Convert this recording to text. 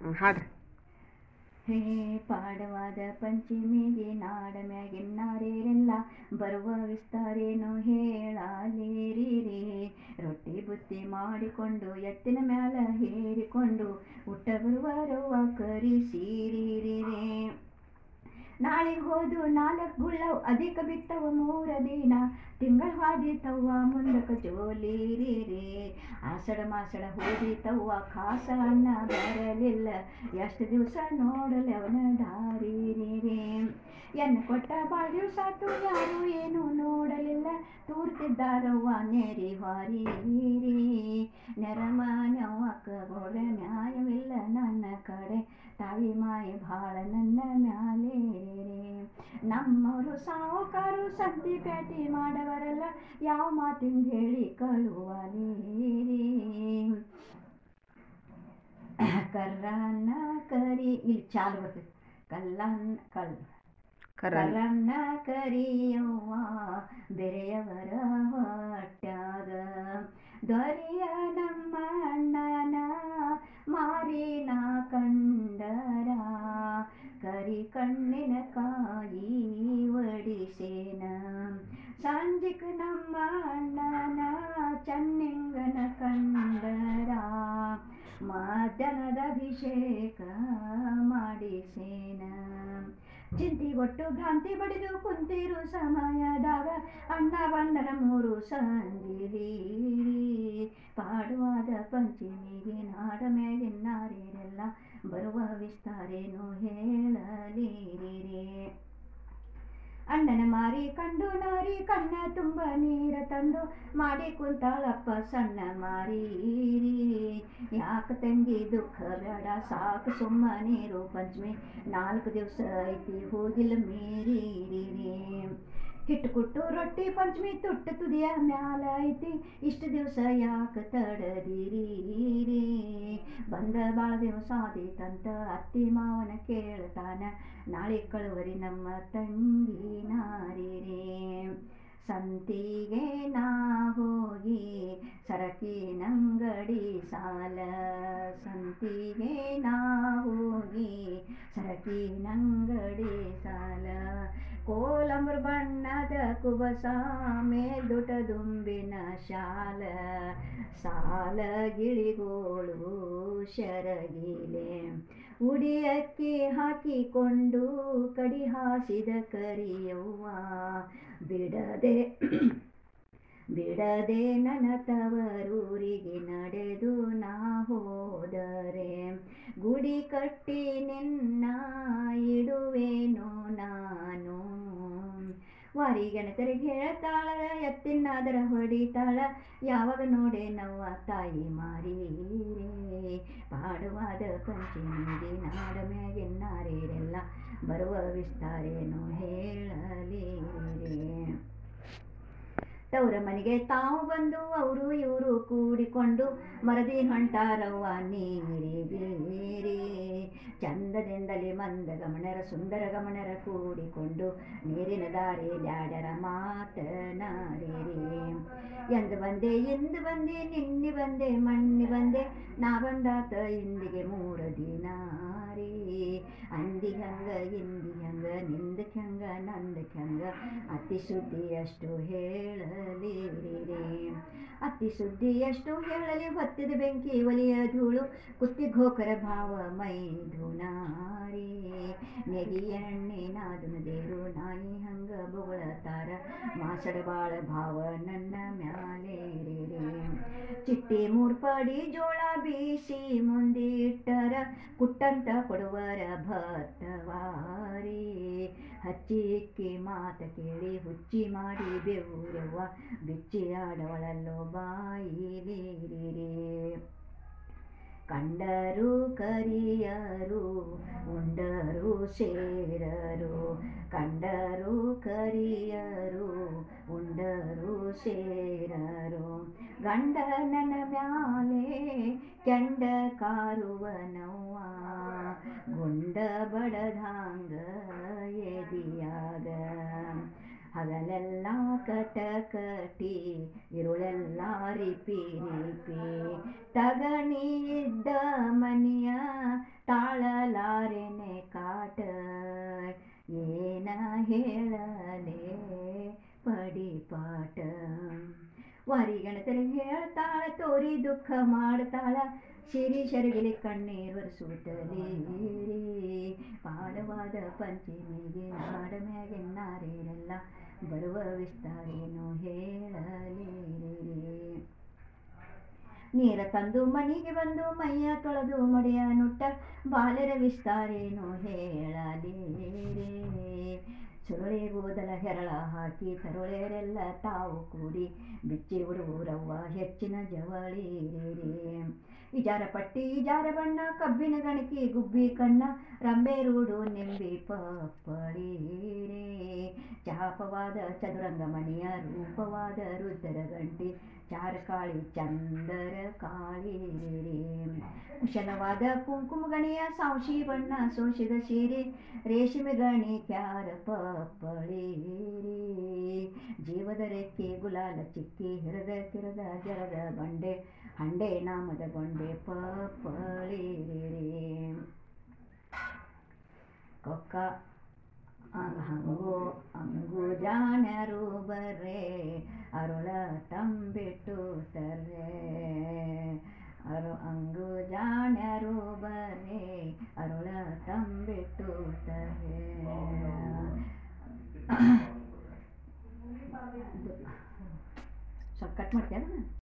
ಹ್ಮ್, ಹಾಡ್ರಿ ಹೇ ಪಾಡವಾದ ಪಂಚಮಿಗೆ ನಾಡ ಮ್ಯಾಗಿನ್ನಾರೇರೆಲ್ಲ ಬರುವ ವಿಸ್ತಾರೇನು ಹೇಳಲೇರಿರಿ ರೊಟ್ಟಿ ಬುತ್ತಿ ಮಾಡಿಕೊಂಡು ಎತ್ತಿನ ಮ್ಯಾಲ ಹೇರಿಕೊಂಡು ಊಟ ಬರುವರವ್ವ ಕರಿಸಿರಿರೆ ನಾಳೆಗೆ ಹೋದು ನಾಲ್ಕು ಗುಳ್ಳವ್ ಅಧಿಕ ಬಿತ್ತವ ಮೂರ ದಿನ ತಿಂಗಳ ಹಾದಿತವ್ವ ಮುಂದಕ ಜೋಲಿರಿರಿ ಆಸಡ ಮಾಸಡ ಹೋದಿತವ್ವ ಖಾಸ ಅಣ್ಣ ಬರಲಿಲ್ಲ ಎಷ್ಟು ದಿವಸ ನೋಡಲಿ ಅವನ ದಾರಿರಿರಿ ಎನ್ನ ಕೊಟ್ಟ ಭಾಳ ದಿವಸ ಆತು ಯಾರು ಏನು ನೋಡಲಿಲ್ಲ ತೂರ್ತಿದ್ದಾರವ್ವ ನೆರಿ ಹೊರೀರಿ ನೆರಮನವ್ವಕ್ಕ ಗೋಡ ನ್ಯಾಯವಿಲ್ಲ ನನ್ನ ಕಡೆ ತಾಯಿ ಮಾಯ ಭಾಳ ನನ್ನ ಮ್ಯಾಲೆ ನಮ್ಮವರು ಸಾವುಕಾರು ಸಂತಿ ಪ್ಯಾಟಿ ಮಾಡವರಲ್ಲ ಯಾವ ಮಾತಿಂದ ಹೇಳಿ ಕಳುವಲೇರಿ ಕರ್ರನ್ನ ಕರಿ ಇಲ್ಲಿ ಚಾಲು ಬರ್ತೈತಿ ಕಲ್ಲನ್ನ ಕಲ್ ಕರ ಕರನ್ನ ಕರಿಯವ್ವ ಬೆರೆಯವರ ಹೊಟ್ಯಾಗ ದೊರೆಯ ನಮ್ಮ ಅಣ್ಣನ ಮಾರಿನ ಕಂಡರ ಕರಿ ಕಣ್ಣಿನ ಕಾಯಿ ಒಡಿಸೇನ ಸಂಜಿಕ್ ನಮ್ಮ ಅಣ್ಣನ ಚನ್ನಿಂಗನ ಕಂಡರ ಮಧ್ಯಾಹ್ನದ ಅಭಿಷೇಕ ಮಾಡಿಸೇನ ಚಿಂತಿ ಒಟ್ಟು ಭ್ರಾಂತಿ ಬಡಿದು ಕುಂತಿರು ಸಮಯದಾಗ ಅಣ್ಣ ಬಂದನ ಮೂರು ಸಂಜಿಲಿ ಪಾಡುವಾದ ಪಂಚಮಿಗೆ ನಾಡ ಮ್ಯಾಗಿನ್ನಾರೇರೆಲ್ಲ ಬರುವ ವಿಸ್ತಾರೇನು ಹೇಳಲಿರಿರೆ ಅಣ್ಣನ ಮಾರಿ ಕಂಡು ನಾರಿ ಕಣ್ಣ ತುಂಬ ನೀರ ತಂದು ಮಾಡಿ ಕುಂತಾಳಪ್ಪ ಸಣ್ಣ ಮಾರೀರಿ ಯಾಕ ತಂಗಿ ದುಃಖ ಬೇಡ ಸಾಕು ಸುಮ್ಮ ನೀರು ಪಂಚಮಿ ನಾಲ್ಕು ದಿವಸ ಐತಿ ಹೋಗಿಲ್ಲ ಮೀರಿರಿ ಹಿಟ್ಟು ಕುಟ್ಟು ರೊಟ್ಟಿ ಪಂಚಮಿ ತುಟ್ಟ ತುದಿಯ ಮ್ಯಾಲ ಐತಿ ಇಷ್ಟು ದಿವಸ ಯಾಕೆ ತಡದಿರಿ ಬಂದ ಭಾಳ ದಿವಸ ಆದೀತಂತ ಅತ್ತಿ ಮಾವನ ಕೇಳ್ತಾನ ನಾಳೆ ಕಳುವರಿ ನಮ್ಮ ತಂಗಿ ನಾರಿರೇ ಸಂತಿಗೆ ನಾ ಹೋಗಿ ಸರಕಿನಂಗಡಿ ಸಾಲ ಸಂತಿಗೆ ನಾ ಹೋಗಿ ಸರಕಿನಂಗಡಿ ಸಾಲ ಕೋಲಂಬರ್ ಬಣ್ಣದ ಕುಬಸ ಮೇಲ್ದುಟ ದುಂಬಿನ ಶಾಲ ಸಾಲ ಗಿಳಿಗೋಳು ಶರಗಿಲೆ ಉಡಿ ಅಕ್ಕಿ ಹಾಕಿಕೊಂಡು ಕಡಿ ಹಾಸಿದ ಕರಿಯವ್ವ ಬಿಡದೆ ಬಿಡದೆ ನನ್ನ ತವರೂರಿಗೆ ನಡೆದು ನಾ ಹೋದರೆ ಗುಡಿ ಕಟ್ಟಿ ನಿನ್ನ ಇಡುವೆನು ನಾನು ವಾರಿಗೆಣತರಿಗೆ ಹೇಳ್ತಾಳ ಎತ್ತಿನಾದರ ಹೊಡಿತಾಳ ಯಾವಾಗ ನೋಡೆ ನವ್ವ ತಾಯಿ ಮಾರೀರೆ ಪಾಡುವಾದ ಪಂಚಮಿಗೆ ನಾಡ ಮ್ಯಾಗೆನ್ನಾರೇರೆಲ್ಲ ಬರುವ ವಿಸ್ತಾರೇನು ಹೇಳಲಿರೆ ತವರ ಮನೆಗೆ ತಾವು ಬಂದು ಅವರು ಇವರು ಕೂಡಿಕೊಂಡು ಮರದಿ ಹೊಂಟಾರವ್ವ ನೀರಿಗೇರಿ ಚಂದದಿಂದಲೇ ಮಂದ ಗಮನರ ಸುಂದರ ಗಮನರ ಕೂಡಿಕೊಂಡು ನೀರಿನ ದಾರಿ ಲ್ಯಾಡರ ಮಾತನಾಡಿರಿ ಎಂದು ಬಂದೆ ಎಂದು ಬಂದೆ ನಿನ್ನೆ ಬಂದೆ ಮಣ್ಣಿ ಬಂದೆ ನಾ ಬಂದಾತ ಇಂದಿಗೆ ಮೂರು ದಿನ ರೀ ಅಂದಿ ಹಂಗ ಇಂದಿ ಹಂಗ ನಿಂದಕ್ಕೆ ಹಂಗ ನಂದಕ್ಕೆ ಹಂಗ ಅತಿ ಸುದ್ದಿ ಅಷ್ಟು ಹೇಳಲಿರಿ ಅತಿ ಸುದ್ದಿ ಎಷ್ಟು ಹೇಳಲಿ ಹೊತ್ತಿದ ಬೆಂಕಿ ಒಲಿಯ ಧೂಳು ಕುತ್ತಿ ಘೋಕರ ಭಾವ ಮೈದುನಾರಿ ನೆಗಿ ಎಣ್ಣೆ ನಾದನ ದೇರು ನಾಯಿ ಹಂಗ ಬೊಗಳತಾರ ಮಾಸಡ ಬಾಳ ಭಾವ ನನ್ನ ಮ್ಯಾಲೇರಿ ಚಿಟ್ಟಿ ಮೂರ್ಪಡಿ ಜೋಳ ಬೀಸಿ ಮುಂದಿಟ್ಟರ ಕುಟ್ಟಂತ ಕೊಡುವರ ಭತ್ತವಾರಿ ಹಚ್ಚಿ ಇಕ್ಕಿ ಮಾತ ಕೇಳಿ ಹುಚ್ಚಿ ಮಾಡಿ ಬೆವ್ರವ್ವ ಬಿಚ್ಚಿ ಆಡವಳಲ್ಲೋ ಬಾಯಿಲಿರಿರಿ ಕಂಡರು ಕರಿಯರು ಉಂಡರು ಸೇರರು ಕಂಡರು ಕರಿಯರು ಉಂಡರು ಸೇರರು ಗಂಡನನ ಮ್ಯಾಲೆ ಕೆಂಡ ಕಾರುವನವ್ವ ಗುಂಡ ಬಡದಾಂಗ ಎದಿಯಾಗ ಹಗಲೆಲ್ಲ ಕಟಕಟಿ ಇರುಳೆಲ್ಲ ರಿಪಿ ರಿಪಿ ತಗಣಿ ಇದ್ದ ಮನಿಯ ತಾ ತಾಳ ತೋರಿ ದುಃಖ ಮಾಡ್ತಾಳ ಸಿರಿ ಶರಗಿಲಿ ಕಣ್ಣೀರು ಒರೆಸುತ್ತಲೇ ಪಾಡವಾದ ಪಂಚಮಿಗೆ ನಾಡ ಮ್ಯಾಗೆನ್ನಾರೇರೆಲ್ಲ ಬರುವ ವಿಸ್ತಾರೇನು ಹೇಳಲೇ ನೀರ ತಂದು ಮನೆಗೆ ಬಂದು ಮೈಯ ತೊಳೆದು ಮಡೆಯ ನುಟ್ಟ ಬಾಲರ ವಿಸ್ತಾರೇನು ಹೇಳಲೇ ಸುರಳೆ ಕೂದಲ ಹೆರಳ ಹಾಕಿ ತರುಳೆರೆಲ್ಲ ತಾವು ಕೂಡಿ ಬಿಚ್ಚಿ ಹುಡುಗರವ್ವ ಹೆಚ್ಚಿನ ಜವಳಿ ಇಜಾರ ಪಟ್ಟಿ ಇಜಾರ ಬಣ್ಣ ಕಬ್ಬಿನ ಗಣಕಿ ಗುಬ್ಬಿ ಕಣ್ಣ ರಂಬೆ ರೂಡು ನಿಂಬಿ ಪಪ್ಪಳಿ ಚಾಪವಾದ ಚದುರಂಗ ಮಣಿಯ ರೂಪವಾದ ರುದ್ರ ಗಂಟಿ ಚಾರಕಾಳಿ ಚಂದರ ಕಾಳಿ ಕುಶಲವಾದ ಕುಂಕುಮ ಗಣಿಯ ಸಾಂಶಿ ಬಣ್ಣ ಸೋಸಿದ ಸೀರೆ ರೇಷ್ಮೆ ಗಣಿ ಕ್ಯಾರ ಪಪ್ಪಳಿ ಜೀವದ ರೆಕ್ಕೆ ಗುಲಾಲ ಚಿಕ್ಕಿ ಹಿರದ ಕಿರದ ಜರದ ಬಂಡೆ ಹಂಡೆ ನಾಮದ ಗೊಂಡೆ ಪಪ್ಪಳಿ ಕೊಕ್ಕ ಹಂಗು ಅಂಗು ಜಾಣರು ಬರ್ರೆ ಅರುಳ ತಂಬಿಟ್ಟು ತರ್ರೆ ಅರು ಅಂಗು ಜಾಣ್ಯರು ಬರ್ರೆ ಅರುಳ ತಂಬಿಟ್ಟು ತರ್ರೆ ಸ್ವಲ್ಪ ಕಟ್ ಮಾಡ್ತೀಯಲ್ಲ